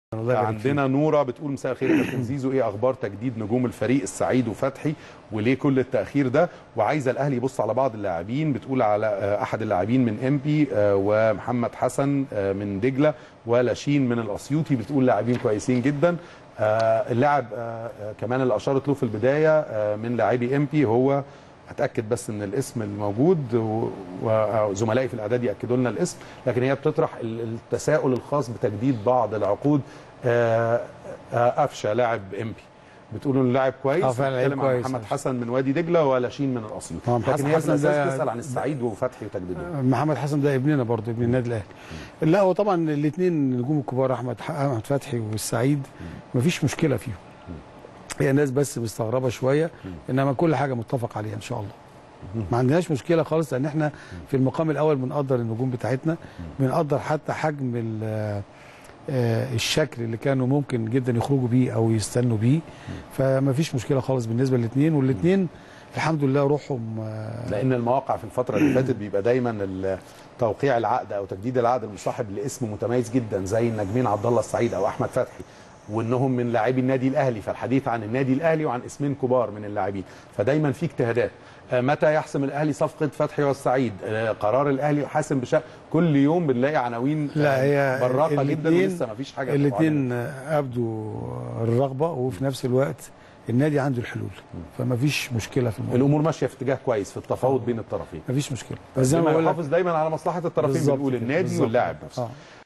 الله يبارك عندنا نوره بتقول مساء الخير يا كابتن زيزو ايه اخبار تجديد نجوم الفريق السعيد وفتحي وليه كل التاخير ده وعايزه الاهلي يبص على بعض اللاعبين بتقول على آه، احد اللاعبين من امبي ومحمد حسن آه، من دجله ولاشين من الاسيوطي بتقول لاعبين كويسين جدا آه، اللاعب آه، آه، كمان اللي اشارت له في البدايه آه، من لاعبي امبي هو اتاكد بس ان الاسم الموجود و- وزملائي في الاعداد ياكدوا لنا الاسم لكن هي بتطرح ال- التساؤل الخاص بتجديد بعض العقود آه، آه، قفشه لاعب امبي بتقولوا انه لاعب كويس آه، فعلا لعيب بتتكلم عن كويس. محمد حسن من وادي دجله ولاشين من الاسيوط آه، لكن حسن- هي في حسن الاساس ده- تسال عن السعيد وفتحي وتجديدهم محمد حسن ده ابننا برضه ابن النادي الاهلي لا هو طبعا الاثنين النجوم الكبار احمد احمد فتحي والسعيد مفيش مشكله فيهم هي الناس بس مستغربه شويه انما كل حاجه متفق عليها ان شاء الله ما عندناش مشكله خالص لان احنا في المقام الاول بنقدر النجوم بتاعتنا بنقدر حتى حجم ال- آه، الشكل اللي كانوا ممكن جدا يخرجوا بيه او يستنوا بيه فما فيش مشكله خالص بالنسبه للاثنين والاثنين الحمد لله روحهم آه، لان المواقع في الفتره اللي فاتت بيبقى دايما ال- توقيع العقد او تجديد العقد المصاحب لاسم متميز جدا زي النجمين عبد الله السعيد او احمد فتحي وانهم من لاعبي النادي الاهلي فالحديث عن النادي الاهلي وعن اسمين كبار من اللاعبين فدايما في اجتهادات آه، متى يحسم الاهلي صفقه فتحي والسعيد آه، قرار الاهلي حاسم بشكل كل يوم بنلاقي عناوين لا هي براقه جدا الاتنين- ولسه ما فيش حاجه الاثنين ابدوا الرغبه وفي نفس الوقت النادي عنده الحلول فما فيش مشكله في الموضوع الامور ماشيه في اتجاه كويس في التفاوض بين الطرفين ما فيش مشكله بس زي ما بما بقول لك يحافظ دايما على مصلحه الطرفين بالظبط بنقول كده، النادي بالظبط واللاعب كده. نفسه آه.